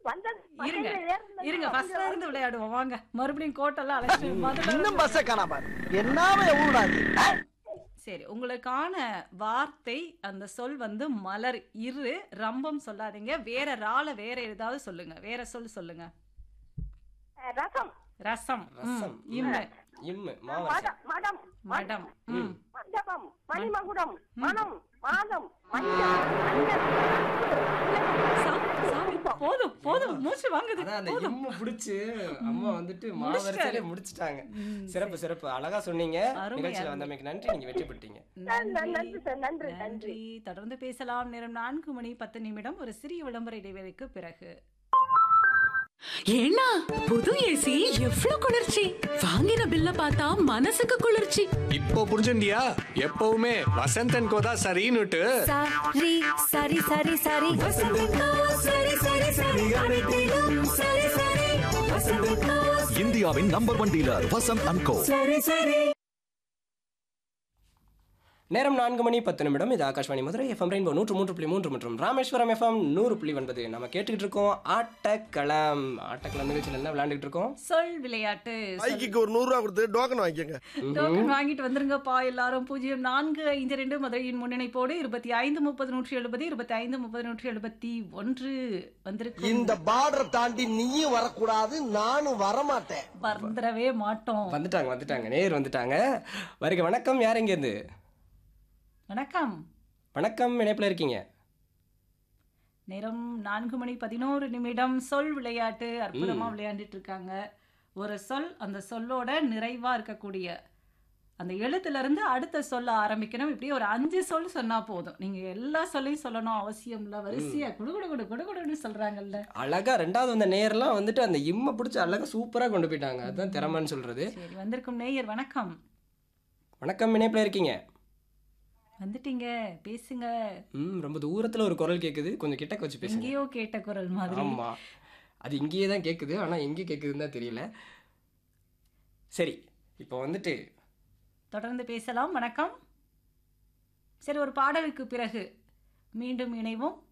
வந்தது இருங்க மண்டையில ஏறுனது இருங்க அப்படியே ஃபர்ஸ்ட்ல இருந்து விளையாடுவோம் வாங்க மறுபடியும் கோட்டெல்லாம் அழைச்சிட்டு முதல்ல இன்னும் இருந்து பஸ்ஸை காணா பாரு என்னாம எவ்வளோடாது சரி உங்களுக்கான வார்த்தை அந்த சொல் வந்து மலர் இரு ரம்பம் சொல்லாதீங்க வேற ரால வேற ஏதாவது சொல்லுங்க வேற சொல் சொல்லுங்க அஹ், ரசம் ரசம் ம், ரசம். இம்மு இம்மு மாவரசம் மடம் மடம் மடம் ம் மண்டபம் மணிமகுடம் மனம் மாதம் மஞ்சள் மஞ்சள் சா- சாமி, போதும் போதும் மூச்சு வாங்குது அதான் அந்த போதும் இம்மு புடிச்சு அம்மா வந்துட்டு முடிச்சிட்டாரு. மாவரசிலே முடிச்சிட்டாங்க ம், சிறப்பு சிறப்பு அழகா சொன்னீங்க அருமை, நிகழ்ச்சியில அருமை. வந்தமைக்கு நன்றி நீங்க வெற்றி பெற்றீங்க நன்றி சார் நன்றி நன்றி நன்றி தொடர்ந்து பேசலாம் நேரம் நான்கு மணி பத்து நிமிடம் ஒரு சிறிய விளம்பர இடைவேளைக்கு பிறகு ஏன்னா புது ஏசி எவ்வளவு குளிர்ச்சி வாங்கின பில்ல பார்த்தா மனசுக்கு குளிர்ச்சி இப்போ புரிஞ்சுண்டியா எப்பவுமே வசந்தன் கோதா சரின்னுட்டு சரி சரி சரி சரி வசந்தக்கா, சரி சரி சரி அனைத்திலும் சரி சரி வசந்தக்கா, இந்தியாவின் number one dealer Vasanth and co சரி சரி நேரம் நான்கு மணி பத்து நிமிடம் இது ஆகாஷ்வாணி மதுரை எஃப்எம் ரெயின்போ நூற்று மூன்று புள்ளி மூன்று மற்றும் ராமேஸ்வரம் எஃப்எம் நூறு புள்ளி ஒன்பது நம்ம கேட்டுக்கிட்டு இருக்கோம் ஆட்டக்களம் ஆட்டக்களம் நிகழ்ச்சியில் என்ன விளையாண்டுக்கிட்டு இருக்கோம் சொல் விளையாட்டு பைக்குக்கு ஒரு நூறு ரூபா கொடுத்து டோக்கன் வாங்கிக்கோங்க டோக்கன் வாங்கிட்டு வந்துருங்கப்பா எல்லாரும் பூஜ்ஜியம் நான்கு ஐந்து ரெண்டு மதுரையின் முன்னணிப்போடு இருபத்தி ஐந்து முப்பது நூற்றி எழுபது இருபத்தி ஐந்து முப்பது நூற்றி எழுபத்தி ஒன்று வந்திருக்கு இந்த பார்டர் தாண்டி நீயும் வரக்கூடாது நானும் வரமாட்டேன் வந்துடவே மாட்டோம் வந்துட்டாங்க வந்துட்டாங்க நேர் வந்துட்டாங்க வருக வணக்கம் யார் இருந்து வணக்கம் வணக்கம் இணைப்பில் இருக்கீங்க நேரம் நான்கு மணி பதினோரு நிமிடம் சொல் விளையாட்டு அற்புதமா விளையாண்டுட்டு இருக்காங்க ஒரு சொல் அந்த சொல்லோட நிறைவா இருக்கக்கூடிய அந்த எழுத்துல இருந்து அடுத்த சொல்ல ஆரம்பிக்கணும் இப்படி ஒரு அஞ்சு சொல் சொன்னா போதும் நீங்க எல்லா சொல்லையும் சொல்லணும் அவசியம் இல்ல வரிசையா குடு குடு குடு குடு குடுன்னு சொல்றாங்கல்ல அழகா ரெண்டாவது வந்த நேர்லாம் வந்துட்டு அந்த இம்மை பிடிச்சி அழகா சூப்பரா கொண்டு போயிட்டாங்க அதுதான் திறமைன்னு சொல்றது சரி வந்திருக்கும் நேயர் வணக்கம் வணக்கம் இணைப்பில் இருக்கீங்க வந்துட்டீங்க பேசுங்க ம் ரொம்ப தூரத்துல ஒரு குரல் கேக்குது கொஞ்சம் கிட்டக்க வச்சு பேசுங்க எங்கேயோ கேட்ட குரல் மாதிரி ஆமா அது இங்கேயே தான் கேக்குது ஆனா எங்கே கேக்குதுன்னு தான் தெரியல சரி இப்போ வந்துட்டு தொடர்ந்து பேசலாம் வணக்கம் சரி ஒரு பாடலுக்கு பிறகு மீண்டும் இணைவோம்